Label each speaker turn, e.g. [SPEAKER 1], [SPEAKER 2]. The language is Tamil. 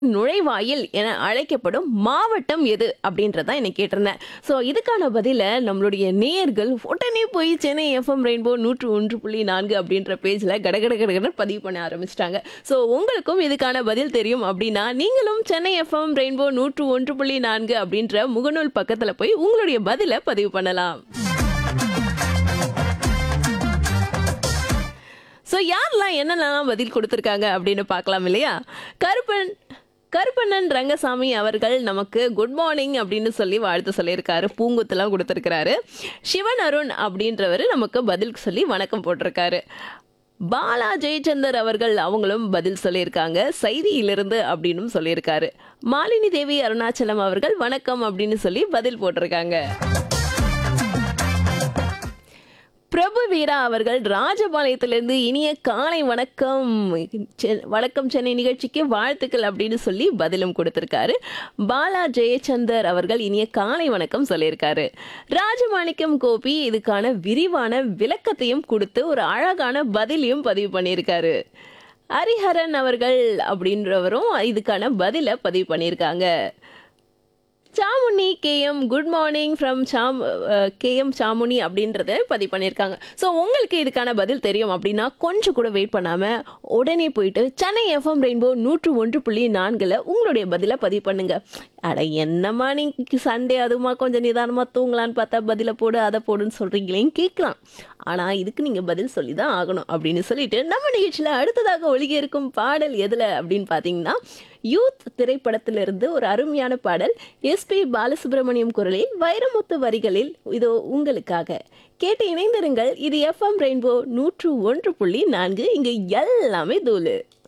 [SPEAKER 1] நுழைவாயில் என அழைக்கப்படும் மாவட்டம் எது அப்படின்றதான் என்னை கேட்டிருந்தேன் ஸோ இதுக்கான பதிலை நம்மளுடைய நேயர்கள் உடனே போய் சென்னை எஃப்எம் ரெயின்போ நூற்று ஒன்று புள்ளி நான்கு அப்படின்ற பேஜில் கடகட கடகட பதிவு பண்ண ஆரம்பிச்சிட்டாங்க ஸோ உங்களுக்கும் இதுக்கான பதில் தெரியும் அப்படின்னா நீங்களும் சென்னை எஃப்எம் ரெயின்போ நூற்று ஒன்று புள்ளி நான்கு அப்படின்ற முகநூல் பக்கத்தில் போய் உங்களுடைய பதிலை பதிவு பண்ணலாம் ஸோ யாரெல்லாம் என்னென்னலாம் பதில் கொடுத்துருக்காங்க அப்படின்னு பார்க்கலாம் இல்லையா கருப்பன் கருப்பண்ணன் ரங்கசாமி அவர்கள் நமக்கு குட் மார்னிங் அப்படின்னு சொல்லி வாழ்த்து சொல்லியிருக்காரு பூங்குத்துலாம் கொடுத்துருக்கிறாரு சிவன் அருண் அப்படின்றவர் நமக்கு பதில் சொல்லி வணக்கம் போட்டிருக்காரு பாலா ஜெயச்சந்தர் அவர்கள் அவங்களும் பதில் சொல்லியிருக்காங்க செய்தியிலிருந்து அப்படின்னு சொல்லியிருக்காரு மாலினி தேவி அருணாச்சலம் அவர்கள் வணக்கம் அப்படின்னு சொல்லி பதில் போட்டிருக்காங்க பிரபு வீரா அவர்கள் ராஜபாளையத்திலிருந்து இனிய காலை வணக்கம் செ- வணக்கம் சென்னை நிகழ்ச்சிக்கு வாழ்த்துக்கள் அப்படின்னு சொல்லி பதிலும் கொடுத்திருக்காரு பாலா ஜெயச்சந்தர் அவர்கள் இனிய காலை வணக்கம் சொல்லியிருக்காரு ராஜமாணிக்கம் கோபி இதுக்கான விரிவான விளக்கத்தையும் கொடுத்து ஒரு அழகான பதிலையும் பதிவு பண்ணியிருக்காரு ஹரிஹரன் அவர்கள் அப்படின்றவரும் இதுக்கான பதிலை பதிவு பண்ணியிருக்காங்க Samuni KM good morning from Sam KM Samuni அப்படின்றத பதிவு பண்ணியிருக்காங்க ஸோ உங்களுக்கு இதுக்கான பதில் தெரியும் அப்படின்னா கொஞ்சம் கூட வெயிட் பண்ணாமல் உடனே போயிட்டு சென்னை எஃப்எம் ரெயின்போ நூற்று ஒன்று புள்ளி நான்கில் உங்களுடைய பதிலை பதிவு பண்ணுங்க அட என்னம்மா நீங்க சண்டே அதுமா கொஞ்சம் நிதானமாக தூங்கலான்னு பார்த்தா பதிலை போடு அதை போடுன்னு சொல்கிறீங்களேன்னு கேட்கலாம் ஆனால் இதுக்கு நீங்கள் பதில் சொல்லி தான் ஆகணும் அப்படின்னு சொல்லிட்டு நம்ம நிகழ்ச்சியில் அடுத்ததாக ஒழுகி இருக்கும் பாடல் எதில் அப்படின்னு பார்த்தீங்கன்னா யூத் திரைப்படத்திலிருந்து ஒரு அருமையான பாடல் எஸ்பி பாலசுப்ரமணியம் குரலில் வைரமுத்து வரிகளில் இதோ உங்களுக்காக கேட்டு இணைந்திருங்கள் இது எஃப்எம் ரெயின்போ நூற்று ஒன்று புள்ளி நான்கு இங்கு எல்லாமே தூளு